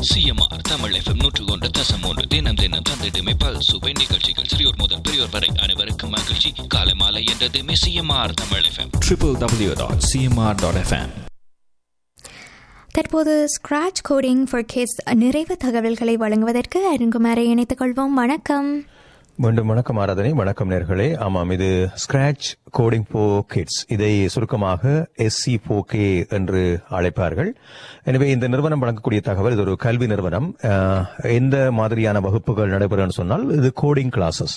CMR Tamil FM நூற்று ஒன்று தசம் ஒன்று தினம் தினம் தந்திடுமே பல் சுவை நிகழ்ச்சிகள் சிறியோர் முதல் பெரியோர் வரை அனைவருக்கும் மகிழ்ச்சி காலை மாலை என்றதுமே சிஎம்ஆர் தமிழ் எஃப்எம் www.cmr.fm தற்போது ஸ்கிராச் கோடிங் ஃபார் கிட்ஸ் நிறைவு தகவல்களை வழங்குவதற்கு அருங்குமாரை இணைத்துக் கொள்வோம் வணக்கம் மீண்டும் வணக்கம் ஆராதனை வணக்கம் நேர்களே ஆமாம் இது ஸ்கிராச் கோடிங் போ கிட்ஸ் இதை சுருக்கமாக எஸ்சி கே என்று அழைப்பார்கள் எனவே இந்த நிறுவனம் வழங்கக்கூடிய தகவல் இது ஒரு கல்வி நிறுவனம் அஹ், எந்த மாதிரியான வகுப்புகள் நடைபெறும் சொன்னால் இது கோடிங் கிளாஸஸ்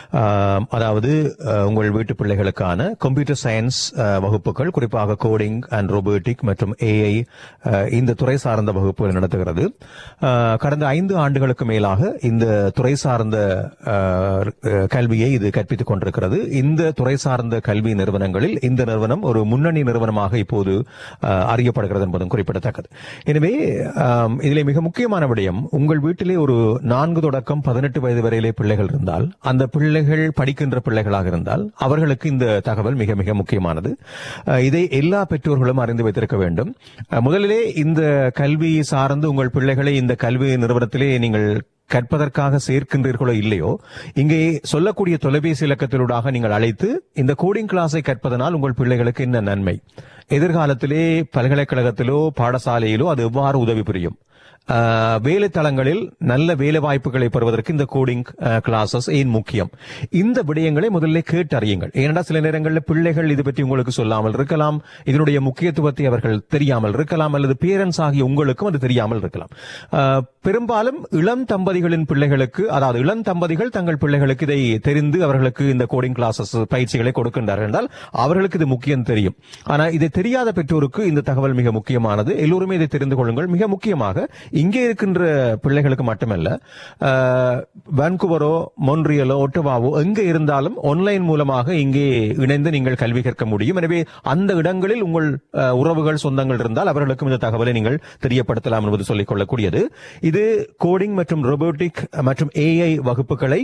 அதாவது அஹ், உங்கள் வீட்டு பிள்ளைகளுக்கான கம்ப்யூட்டர் சயின்ஸ் அஹ், வகுப்புகள் குறிப்பாக கோடிங் அண்ட் ரோபோட்டிக் மற்றும் ஏஐ இந்த துறை சார்ந்த வகுப்புகள் நடத்துகிறது அஹ், கடந்த ஐந்து ஆண்டுகளுக்கு மேலாக இந்த துறை சார்ந்த அஹ், அஹ், கல்வியை இது கற்பித்துக் கொண்டிருக்கிறது இந்த துறை சார்ந்த கல்வி நிறுவனங்களில் இந்த நிறுவனம் ஒரு முன்னணி நிறுவனமாக இப்போது அஹ், அறியப்படுகிறது என்பதும் குறிப்பிடத்தக்கது எனவே ஆம், இதிலே மிக முக்கியமான விடயம் உங்கள் வீட்டிலே ஒரு நான்கு தொடக்கம் பதினெட்டு வயது வரையிலே பிள்ளைகள் இருந்தால் அந்த பிள்ளைகள் படிக்கின்ற பிள்ளைகளாக இருந்தால் அவர்களுக்கு இந்த தகவல் மிக மிக முக்கியமானது அஹ், இதை எல்லா பெற்றோர்களும் அறிந்து வைத்திருக்க வேண்டும் அஹ், முதலிலே இந்த கல்வி சார்ந்து உங்கள் பிள்ளைகளை இந்த கல்வி நிறுவனத்திலே நீங்கள் கற்பதற்காக சேர்க்கின்றீர்களோ இல்லையோ இங்கே சொல்லக்கூடிய தொலைபேசி இலக்கத்திலூடாக நீங்கள் அழைத்து இந்த கோடிங் கிளாஸை கற்பதனால் உங்கள் பிள்ளைகளுக்கு என்ன நன்மை எதிர்காலத்திலே பல்கலைக்கழகத்திலோ பாடசாலையிலோ அது எவ்வாறு உதவி புரியும் ஆஹ், வேலை தளங்களில் நல்ல வேலை வாய்ப்புகளை பெறுவதற்கு இந்த கோடிங் கிளாஸஸ் ஏன் முக்கியம் இந்த விடயங்களை முதல்ல கேட்டு அறியுங்கள் ஏனென்றால் சில நேரங்களில் பிள்ளைகள் இது பற்றி உங்களுக்கு சொல்லாமல் இருக்கலாம் இதனுடைய முக்கியத்துவத்தை அவர்கள் தெரியாமல் இருக்கலாம் அல்லது பேரண்ட்ஸ் ஆகிய உங்களுக்கும் அது தெரியாமல் இருக்கலாம் ஆஹ், பெரும்பாலும் இளம் தம்பதிகளின் பிள்ளைகளுக்கு அதாவது இளம் தம்பதிகள் தங்கள் பிள்ளைகளுக்கு இதை தெரிந்து அவர்களுக்கு இந்த கோடிங் கிளாஸஸ் பயிற்சிகளை கொடுக்கின்றார்கள் என்றால் அவர்களுக்கு இது முக்கியம் தெரியும் ஆனா இதை தெரியாத பெற்றோருக்கு இந்த தகவல் மிக முக்கியமானது எல்லோருமே இதை தெரிந்து கொள்ளுங்கள் மிக முக்கியமாக இங்கே இருக்கின்ற பிள்ளைகளுக்கு மட்டுமல்ல ஆஹ், வான்குவரோ மொன்றியலோ ஒட்டவாவோ எங்க இருந்தாலும் ஆன்லைன் மூலமாக இங்கே இணைந்து நீங்கள் கல்வி கற்க முடியும் எனவே அந்த இடங்களில் உங்கள் ஆஹ், உறவுகள் சொந்தங்கள் இருந்தால் அவர்களுக்கும் இந்த தகவலை நீங்கள் தெரியப்படுத்தலாம் என்பது சொல்லிக் கொள்ளக்கூடியது இது கோடிங் மற்றும் robotic மற்றும் ஏஐ வகுப்புகளை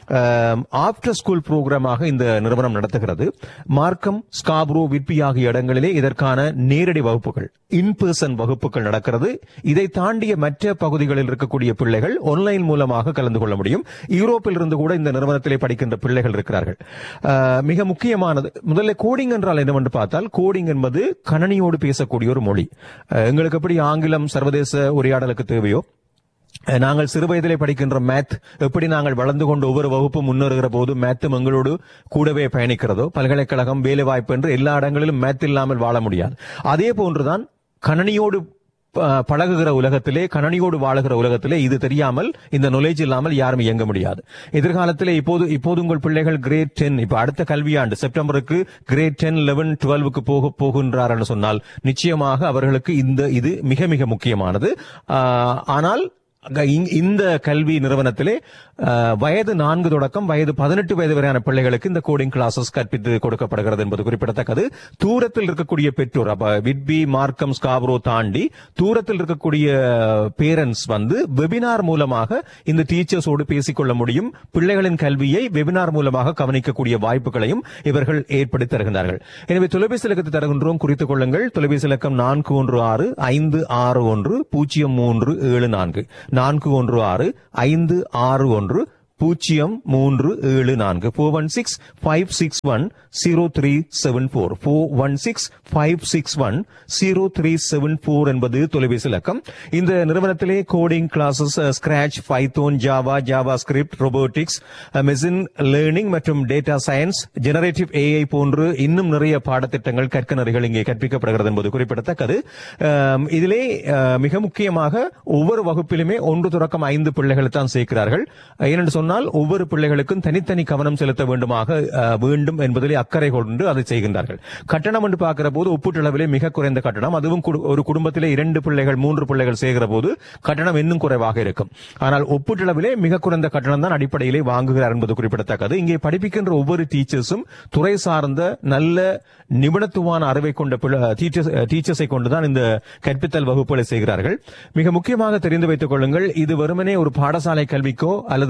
ஆஃப்டர் ஸ்கூல் புரோகிராமாக இந்த நிறுவனம் நடத்துகிறது மார்க்கம் ஸ்காப்ரோ விட்பி ஆகிய இடங்களிலே இதற்கான நேரடி வகுப்புகள் இன் பர்சன் வகுப்புகள் நடக்கிறது இதை தாண்டிய மற்ற பகுதிகளில் இருக்கக்கூடிய பிள்ளைகள் ஆன்லைன் மூலமாக கலந்து கொள்ள முடியும் யூரோப்பில் இருந்து கூட இந்த நிறுவனத்திலே படிக்கின்ற பிள்ளைகள் இருக்கிறார்கள் அஹ், மிக முக்கியமானது முதல்ல கோடிங் என்றால் என்னவென்று பார்த்தால் கோடிங் என்பது கணனியோடு பேசக்கூடிய ஒரு மொழி அஹ், எங்களுக்கு எப்படி ஆங்கிலம் சர்வதேச உரையாடலுக்கு தேவையோ அஹ் நாங்கள் சிறு வயதிலே படிக்கின்ற மேத் எப்படி நாங்கள் வளர்ந்து கொண்டு ஒவ்வொரு வகுப்பும் முன்னேறுகிற போது மேத்தும் எங்களோடு கூடவே பயணிக்கிறதோ பல்கலைக்கழகம் வேலை வாய்ப்பு என்று எல்லா இடங்களிலும் மேத் இல்லாமல் வாழ முடியாது அதே போன்றுதான் கணனியோடு அஹ், பழகுகிற உலகத்திலே கணனியோடு வாழுகிற உலகத்திலே இது தெரியாமல் இந்த knowledge இல்லாமல் யாரும் இயங்க முடியாது எதிர்காலத்திலே இப்போது இப்போது உங்கள் பிள்ளைகள் கிரேட் டென் இப்ப அடுத்த கல்வியாண்டு செப்டம்பருக்கு கிரேட் டென் லெவன் டுவெல்வுக்கு போக போகின்றார் என்று சொன்னால் நிச்சயமாக அவர்களுக்கு இந்த இது மிக மிக முக்கியமானது ஆஹ், ஆனால் அங்க இங்- இந்த கல்வி நிறுவனத்திலே அஹ், வயது நான்கு தொடக்கம் வயது பதினெட்டு வயது வரையான பிள்ளைகளுக்கு இந்த கோடிங் கிளாஸஸ் கற்பித்து கொடுக்கப்படுகிறது என்பது குறிப்பிடத்தக்கது தூரத்தில் இருக்கக்கூடிய பெற்றோர் அப்ப விட்பி மார்க்கம் ஸ்காப்ரோ தாண்டி தூரத்தில் இருக்கக்கூடிய பேரண்ட்ஸ் வந்து வெபினார் மூலமாக இந்த டீச்சர்ஸோடு பேசிக்கொள்ள முடியும் பிள்ளைகளின் கல்வியை வெபினார் மூலமாக கவனிக்கக்கூடிய வாய்ப்புகளையும் இவர்கள் ஏற்படுத்தி தருகின்றார்கள் எனவே தொலைபேசி இலக்கத்தை தருகின்றோம் குறித்துக் கொள்ளுங்கள் தொலைபேசி இலக்கம் நான்கு ஒன்று ஆறு ஐந்து ஆறு ஒன்று பூஜ்ஜியம் மூன்று ஏழு நான்கு நான்கு ஒன்று ஆறு ஐந்து ஆறு ஒன்று பூஜ்ஜியம் மூன்று ஏழு நான்கு four one six five six one zero three seven four four one six five six one zero three seven four என்பது தொலைபேசி இலக்கம் இந்த நிறுவனத்திலே coding classes Scratch Python Java JavaScript robotics machine learning மற்றும் டேட்டா சயின்ஸ் ஜெனரேட்டிவ் ஏஐ போன்று இன்னும் நிறைய பாடத்திட்டங்கள் கற்க நெறிகள் இங்கே கற்பிக்கப்படுகிறது என்பது குறிப்பிடத்தக்கது அம், இதிலே அஹ், மிக முக்கியமாக ஒவ்வொரு வகுப்பிலுமே ஒன்று தொடக்கம் ஐந்து பிள்ளைகளை தான் சேர்க்கிறார்கள் ஏனென்று சொன்னால் ஒவ்வொரு பிள்ளைகளுக்கும் தனித்தனி கவனம் செலுத்த வேண்டுமாக அஹ், வேண்டும் என்பதிலே அக்கறை கொண்டு அதை செய்கின்றார்கள் கட்டணம் என்று பார்க்கிற போது ஒப்பீட்டளவிலே மிக குறைந்த கட்டணம் அதுவும் குடு- ஒரு குடும்பத்திலே இரண்டு பிள்ளைகள் மூன்று பிள்ளைகள் சேர்கிற போது கட்டணம் இன்னும் குறைவாக இருக்கும் ஆனால் ஒப்பீட்டளவிலே மிக குறைந்த கட்டணம் தான் அடிப்படையிலே வாங்குகிறார் என்பது குறிப்பிடத்தக்கது இங்கே படிப்பிக்கின்ற ஒவ்வொரு டீச்சர்ஸும் துறை சார்ந்த நல்ல நிபுணத்துவான அறிவை கொண்ட டீச்சர்ஸை கொண்டுதான் இந்த கற்பித்தல் வகுப்புகளை செய்கிறார்கள் மிக முக்கியமாக தெரிந்து வைத்துக் கொள்ளுங்கள் இது வெறுமனே ஒரு பாடசாலை கல்விக்கோ அல்லது வேலை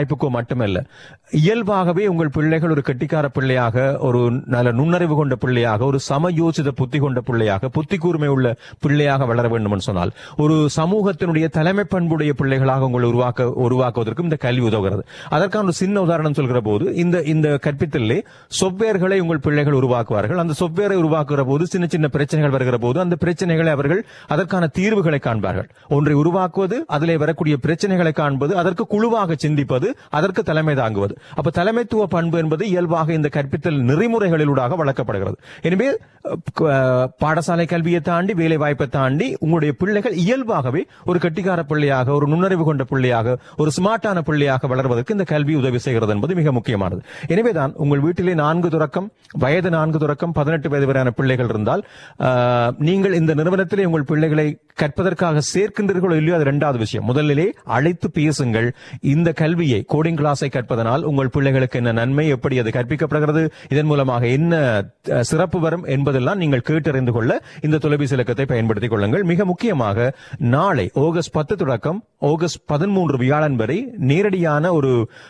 வாய்ப்புக்கோ மட்டுமல்ல இயல்பாகவே உங்கள் பிள்ளைகள் ஒரு கெட்டிக்கார பிள்ளையாக ஒரு நல்ல நுண்ணறிவு கொண்ட பிள்ளையாக ஒரு சமயோசித புத்தி கொண்ட பிள்ளையாக புத்தி கூர்மை உள்ள பிள்ளையாக வளர வேண்டும் என்று சொன்னால் ஒரு சமூகத்தினுடைய தலைமை பண்புடைய பிள்ளைகளாக உங்களை உருவாக்க உருவாக்குவதற்கும் இந்த கல்வி உதவுகிறது அதற்கான ஒரு சின்ன உதாரணம் சொல்கிற போது இந்த இந்த கற்பித்தலே சொவ்வேர்களை உங்கள் பிள்ளைகள் உருவாக்குவார்கள் அந்த சொவ்வேரை உருவாக்குகிற போது சின்ன சின்ன பிரச்சனைகள் வருகிற போது அந்த பிரச்சனைகளை அவர்கள் அதற்கான தீர்வுகளை காண்பார்கள் ஒன்றை உருவாக்குவது அதிலே வரக்கூடிய பிரச்சனைகளை காண்பது அதற்கு குழுவாக சிந்திப்பது அதற்கு தலைமை தாங்குவது அப்ப தலைமைத்துவ பண்பு என்பது இயல்பாக இந்த கற்பித்தல் நெறிமுறைகளிலூடாக வளர்க்கப்படுகிறது எனவே அஹ், க- அஹ், பாடசாலை கல்வியை தாண்டி வேலை வாய்ப்பை தாண்டி உங்களுடைய பிள்ளைகள் இயல்பாகவே ஒரு கட்டிக்கார பிள்ளையாக ஒரு நுண்ணறிவு கொண்ட பிள்ளையாக ஒரு ஸ்மார்ட்டான பிள்ளையாக வளர்வதற்கு இந்த கல்வி உதவி செய்கிறது என்பது மிக முக்கியமானது எனவேதான் உங்கள் வீட்டிலே நான்கு தொடக்கம் வயது நான்கு தொடக்கம் பதினெட்டு வயது வரையான பிள்ளைகள் இருந்தால் ஆஹ், நீங்கள் இந்த நிறுவனத்திலே உங்கள் பிள்ளைகளை கற்பதற்காக சேர்க்கின்றீர்களோ இல்லையோ அது இரண்டாவது விஷயம் முதலிலே அழைத்து பேசுங்கள் இந்த கல்வியை கோடிங் கிளாஸை கற்பதனால் உங்கள் பிள்ளைகளுக்கு என்ன நன்மை எப்படி அது கற்பிக்கப்படுகிறது இதன் மூலமாக என்ன அஹ், சிறப்பு வரும் என்பதெல்லாம் நீங்கள் கேட்டறிந்து கொள்ள இந்த தொலைபேசி இலக்கத்தை பயன்படுத்திக் கொள்ளுங்கள் மிக முக்கியமாக நாளை ஆகஸ்ட் பத்து தொடக்கம் ஆகஸ்ட் பதிமூன்று வியாழன் வரை நேரடியான ஒரு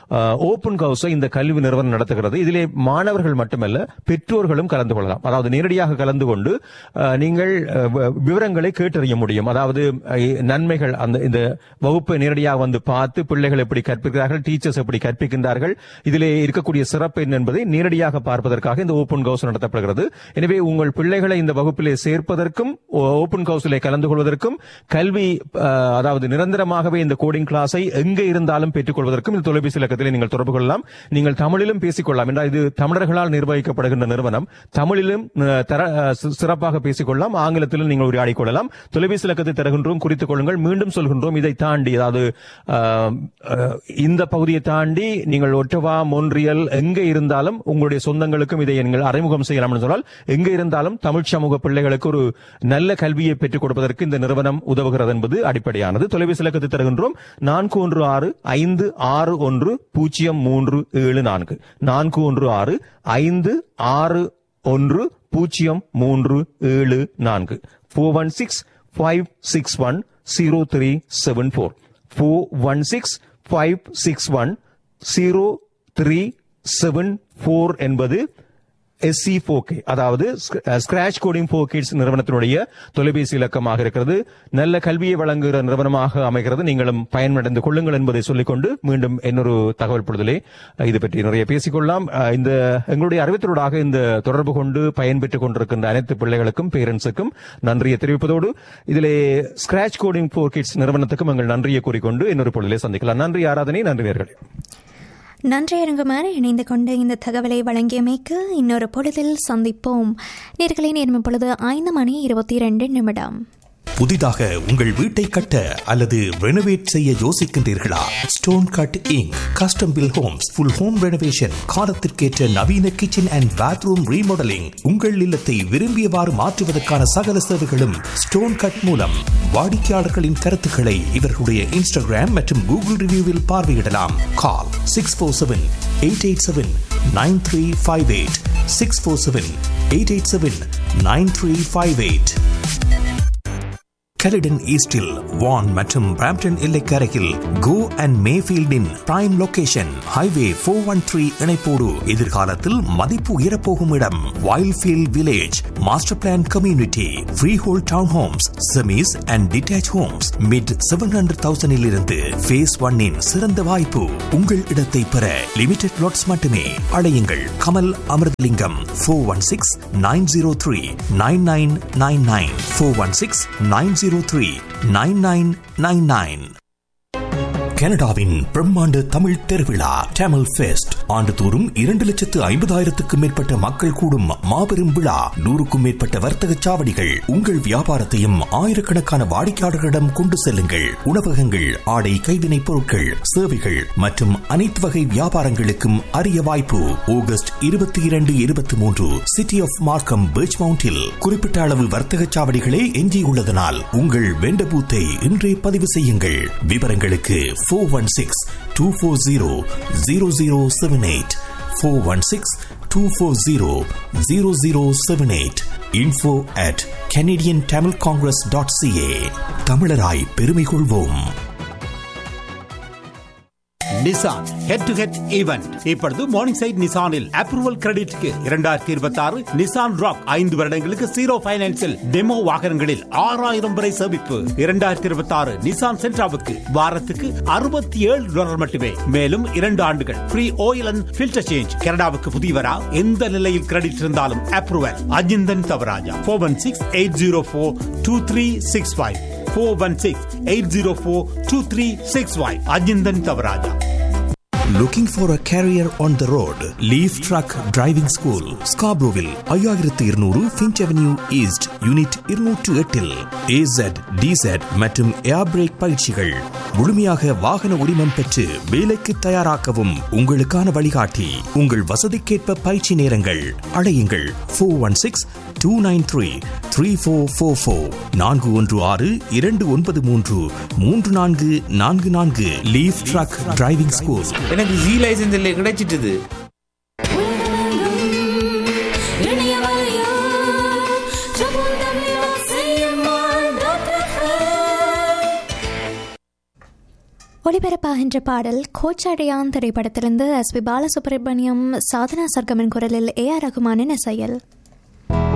ஓபன் ஹவுஸை இந்த கல்வி நிறுவனம் நடத்துகிறது இதிலே மாணவர்கள் மட்டுமல்ல பெற்றோர்களும் கலந்து கொள்ளலாம் அதாவது நேரடியாக கலந்து கொண்டு அஹ், நீங்கள் அஹ், வ- விவரங்களை கேட்டறிய முடியும் அதாவது அஹ், நன்மைகள் அந்த இந்த வகுப்பை நேரடியாக வந்து பார்த்து பிள்ளைகள் எப்படி கற்பிக்கிறார்கள் டீச்சர்ஸ் எப்படி கற்பிக்கின்றார்கள் இதிலே இருக்கக்கூடிய சிறப்பு என்ன என்பதை நேரடியாக பார்ப்பதற்காக இந்த ஓபன் ஹவுஸ் நடத்தப்படுகிறது எனவே உங்கள் பிள்ளைகளை இந்த வகுப்பிலே சேர்ப்பதற்கும் ஓபன் ஹவுஸிலே கலந்து கொள்வதற்கும் கல்வி அஹ், அதாவது நிரந்தரமாகவே இந்த கோடிங் கிளாஸை எங்கே இருந்தாலும் பெற்றுக் கொள்வதற்கும் இந்த தொலைபேசி இலக்கத்திலே நீங்கள் தொடர்பு கொள்ளலாம் நீங்கள் தமிழிலும் பேசிக்கொள்ளலாம் என்றால் இது தமிழர்களால் நிர்வகிக்கப்படுகின்ற நிறுவனம் தமிழிலும் அஹ், தர அஹ், சி- சிறப்பாக பேசிக்கொள்ளலாம் ஆங்கிலத்திலும் நீங்கள் உரையாடிக் கொள்ளலாம் தொலைபேசி இலக்கத்தை தருகின்றோம் குறித்துக் கொள்ளுங்கள் மீண்டும் சொல்கின்றோம் இதை தாண்டி அதாவது அஹ், அஹ், இந்த பகுதியை தாண்டி நீங்கள் ஒட்டவா மொன்றியல் எங்கே இருந்தாலும் உங்களுடைய சொந்தங்களுக்கும் இதை நீங்கள் அறிமுகம் செய்யலாம் என்று சொன்னால் எங்கே இருந்தாலும் தமிழ் சமூக பிள்ளைகளுக்கு ஒரு நல்ல கல்வியை பெற்றுக் கொடுப்பதற்கு இந்த நிறுவனம் உதவுகிறது என்பது அடிப்படையானது தொலைபேசி இலக்கத்தை தருகின்றோம் நான்கு ஒன்று ஆறு ஐந்து ஆறு ஒன்று பூஜ்ஜியம் மூன்று ஏழு நான்கு நான்கு ஒன்று ஆறு ஐந்து ஆறு ஒன்று பூஜ்ஜியம் மூன்று ஏழு நான்கு four one six five six one zero three seven four four one six five six one zero three seven four என்பது எஸ்சி கே அதாவது ஸ்கிராச் கோடிங் ஃபோர் கிட்ஸ் நிறுவனத்தினுடைய தொலைபேசி இலக்கமாக இருக்கிறது நல்ல கல்வியை வழங்குகிற நிறுவனமாக அமைகிறது நீங்களும் பயனடைந்து கொள்ளுங்கள் என்பதை சொல்லிக்கொண்டு மீண்டும் இன்னொரு தகவல் பொழுதிலே அஹ், இது பற்றி நிறைய பேசிக்கொள்ளலாம் அஹ், இந்த எங்களுடைய அறிவித்தலூடாக இந்த தொடர்பு கொண்டு பயன்பெற்றுக் கொண்டிருக்கின்ற அனைத்து பிள்ளைகளுக்கும் பேரண்ட்ஸுக்கும் நன்றியை தெரிவிப்பதோடு இதிலே ஸ்கிராச் கோடிங் ஃபோர் கிட்ஸ் நிறுவனத்துக்கும் எங்கள் நன்றியை கூறிக்கொண்டு இன்னொரு பொழுதிலே சந்திக்கலாம் நன்றி ஆராதனை நன்றி நேர்களே நன்றி அரங்குமாறு இணைந்து கொண்டு இந்த தகவலை வழங்கியமைக்கு இன்னொரு பொழுதில் சந்திப்போம் நேர்களை நேர்மை பொழுது ஐந்து மணி இருபத்தி இரண்டு நிமிடம் புதிதாக உங்கள் வீட்டை கட்ட அல்லது ரெனோவேட் செய்ய யோசிக்கின்றீர்களா Stone Cut Inc custom built homes full home renovation காலத்திற்கேற்ற நவீன கிச்சன் அண்ட் பாத்ரூம் ரீமாடலிங் உங்கள் இல்லத்தை விரும்பியவாறு மாற்றுவதற்கான சகல சேவைகளும் ஸ்டோன் கட் மூலம் வாடிக்கையாளர்களின் கருத்துக்களை இவர்களுடைய இன்ஸ்டாகிராம் மற்றும் கூகுள் ரிவ்யூவில் பார்வையிடலாம் call six four seven eight eight seven nine three five eight six four seven eight eight seven nine three five eight Caledon ஈஸ்டில் வான் மற்றும் பிராம்டன் எல்லைக்கரையில் கோ அண்ட் மேஃபீல்டின் prime location highway four one three இணைப்போடு எதிர்காலத்தில் மதிப்பு உயரப்போகும் இடம் Wildfield village master plan community freehold town homes semis and detached homes mid seven hundred thousand இருந்து ஃபேஸ் ஒன்னின் சிறந்த வாய்ப்பு உங்கள் இடத்தை பெற லிமிடெட் லாட்ஸ் மட்டுமே அழையுங்கள் Kamal Amirthalingam four one six nine zero three nine nine nine nine four one six nine zero three nine nine nine nine கனடாவின் பிரம்மாண்ட தமிழ் திருவிழா டேமல் ஃபெஸ்ட் ஆண்டுதோறும் இரண்டு லட்சத்து ஐம்பதாயிரத்துக்கும் மேற்பட்ட மக்கள் கூடும் மாபெரும் விழா நூறுக்கும் மேற்பட்ட வர்த்தக சாவடிகள் உங்கள் வியாபாரத்தையும் ஆயிரக்கணக்கான வாடிக்கையாளர்களிடம் கொண்டு செல்லுங்கள் உணவகங்கள் ஆடை கைவினைப் பொருட்கள் சேவைகள் மற்றும் அனைத்து வகை வியாபாரங்களுக்கும் அரிய வாய்ப்பு ஆகஸ்ட் இருபத்தி இரண்டு இருபத்தி மூன்று சிட்டி ஆஃப் மார்க்கம் பீச் மவுண்டில் குறிப்பிட்ட அளவு வர்த்தக சாவடிகளே எஞ்சியுள்ளதனால் உங்கள் வெண்ட பூத்தை இன்றே பதிவு செய்யுங்கள் விவரங்களுக்கு four one six two four zero zero zero seven eight four one six two four zero zero zero seven eight info at Canadian Tamil Congress dot C A தமிழராய் பெருமை கொள்வோம் Nissan head to head event இப்பொழுது Morningside நிசானில் approval கிரெடிட்க்கு இரண்டாயிரத்தி இருபத்தி ஆறு Nissan rock ஐந்து வருடங்களுக்கு ஜீரோ பைனான்சில் டெமோ வாகனங்களில் ஆறாயிரம் வரை சேமிப்பு இரண்டாயிரத்தி இருபத்தி ஆறு நிசான் சென்ட்ராவுக்கு வாரத்துக்கு அறுபத்தி ஏழு டாலர் மட்டுமே மேலும் இரண்டு ஆண்டுகள் free oil and filter change கனடாவுக்கு புதியவரா எந்த நிலையில் கிரெடிட் இருந்தாலும் approval Ajinthan Thavarajah four one six eight zero four two three six five four one six eight zero four two three six five Ajinthan Thavarajah Looking for a career on the road? Leaf Truck Driving School, Scarboroughville, ஐயாயிரத்து இருநூறு Finch avenue east unit இருநூற்று எட்டில் ஏசட் டிசட் மற்றும் ஏர் break பயிற்சிகள் முழுமையாக வாகன உரிமம் பெற்று வேலைக்கு தயாராக்கவும் உங்களுக்கான வழிகாட்டி உங்கள் வசதிக்கேற்ப பயிற்சி நேரங்கள் அழையுங்கள் four one six two nine three three four four four நான்கு ஒன்று ஆறு இரண்டு ஒன்பது மூன்று மூன்று நான்கு நான்கு நான்கு லீஃப் ட்ரக் டிரைவிங் ஸ்கூல் எனக்கு ஜி லைசன்ஸ் இல்லை கிடைச்சிட்டுது ஒளிபரப்பாகின்ற பாடல் கோச்சடையான் திரைப்படத்திலிருந்து எஸ் பி பாலசுப்ரமணியம் சாதனா சர்க்கமன் குரலில் ஏ ஆர் ரகுமானின் இசையில்